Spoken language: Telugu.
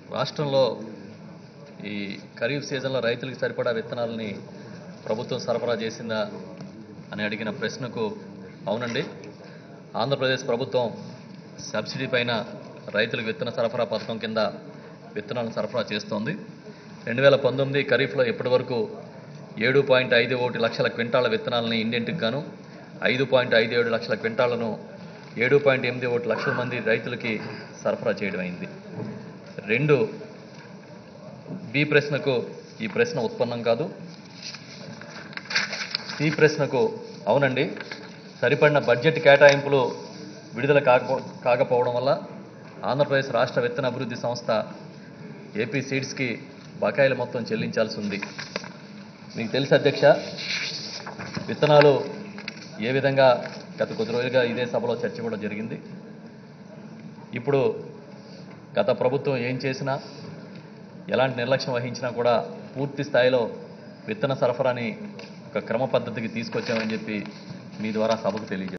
రాష్ట్రంలో ఈ ఖరీఫ్ సీజన్లో రైతులకు సరిపడా విత్తనాలని ప్రభుత్వం సరఫరా చేసిందా అని అడిగిన ప్రశ్నకు అవునండి ఆంధ్రప్రదేశ్ ప్రభుత్వం సబ్సిడీ పైన రైతులకు విత్తన సరఫరా పథకం కింద విత్తనాలను సరఫరా చేస్తోంది రెండు వేల పంతొమ్మిది ఖరీఫ్లో ఇప్పటి వరకు ఏడు పాయింట్ ఐదు ఒకటి లక్షల క్వింటాల విత్తనాలని ఇండింటికి గాను ఐదు పాయింట్ ఐదు ఏడు లక్షల క్వింటాలను ఏడు పాయింట్ ఎనిమిది ఒకటి లక్షల మంది రైతులకి సరఫరా చేయడం అయింది రెండు బి ప్రశ్నకు ఈ ప్రశ్న ఉత్పన్నం కాదు సి ప్రశ్నకు అవునండి సరిపడిన బడ్జెట్ కేటాయింపులు విడుదల కాకపో కాకపోవడం వల్ల ఆంధ్రప్రదేశ్ రాష్ట్ర విత్తన అభివృద్ధి సంస్థ ఏపీ సీడ్స్కి బకాయిలు మొత్తం చెల్లించాల్సి ఉంది మీకు తెలుసు అధ్యక్ష విత్తనాలు ఏ విధంగా గత కొద్ది రోజులుగా ఇదే సభలో చర్చ కూడా జరిగింది ఇప్పుడు గత ప్రభుత్వం ఏం చేసినా ఎలాంటి నిర్లక్ష్యం వహించినా కూడా పూర్తి స్థాయిలో విత్తన సరఫరాని ఒక క్రమ పద్ధతికి తీసుకొచ్చామని చెప్పి మీ ద్వారా సభకు తెలియజేస్తాను